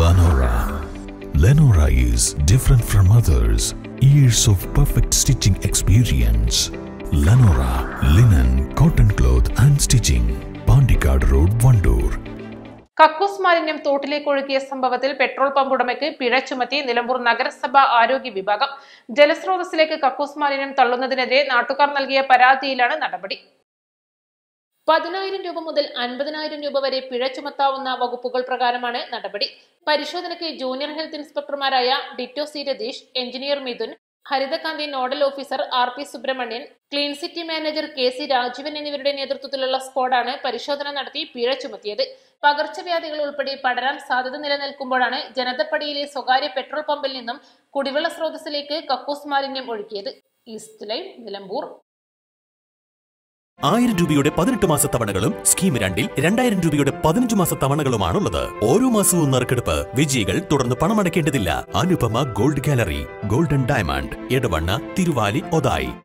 Lenora. Lenora is different from others. Years of perfect stitching experience. Lenora linen, cotton cloth and stitching. Pandikad Road, Vandoor. കക്കൂസ് മാലിന്യം തോട്ടിലേക്ക് ഒഴുകിയ സംഭവത്തിൽ petrol pump ഉടമയ്ക്ക് പിഴ ചുമത്തി നിലമ്പൂർ നഗരസഭ ആരോഗ്യ വിഭാഗം ജലസ്രോതസ്സിലേക്ക് കക്കൂസ് മാലിന്യം തള്ളുന്നതിനെതിരെ നാട്ടുകാർ നൽകിയ പരാതിയിലാണ് നടപടി പതിനായിരം രൂപ മുതൽ അൻപതിനായിരം രൂപ വരെ പിഴ ചുമത്താവുന്ന വകുപ്പുകൾ പ്രകാരമാണ് നടപടി പരിശോധനയ്ക്ക് ജൂനിയർ ഹെൽത്ത് ഇൻസ്പെക്ടർമാരായ Ditto C Ratheesh engineer Midhun Harithakanthi nodal officer R P Subrahmanyan clean city manager K C Rajeevan എന്നിവരുടെ നേതൃത്വത്തിലുള്ള സ്ക്വാഡാണ് പരിശോധന നടത്തി പിഴ ചുമത്തിയത് പകർച്ചവ്യാധികൾ ഉൾപ്പെടെ പടരാൻ സാധ്യത നിലനിൽക്കുമ്പോഴാണ് ജനതപ്പടിയിലെ സ്വകാര്യ പെട്രോൾ പമ്പിൽ നിന്നും കുടിവെള്ള സ്രോതസ്സിലേക്ക് കക്കൂസ് മാലിന്യം ഒഴുക്കിയത് ഈസ്റ്റ് ലൈവ് നിലമ്പൂർ ആയിരം രൂപയുടെ പതിനെട്ട് മാസ തവണകളും സ്കീം രണ്ടിൽ രണ്ടായിരം രൂപയുടെ പതിനഞ്ച് മാസ തവണകളുമാണുള്ളത് ഓരോ മാസവും നറുക്കെടുപ്പ് വിജയികൾ തുടർന്ന് പണമടയ്ക്കേണ്ടതില്ല Anupama gold gallery golden diamond Edavanna Thiruvali Othayi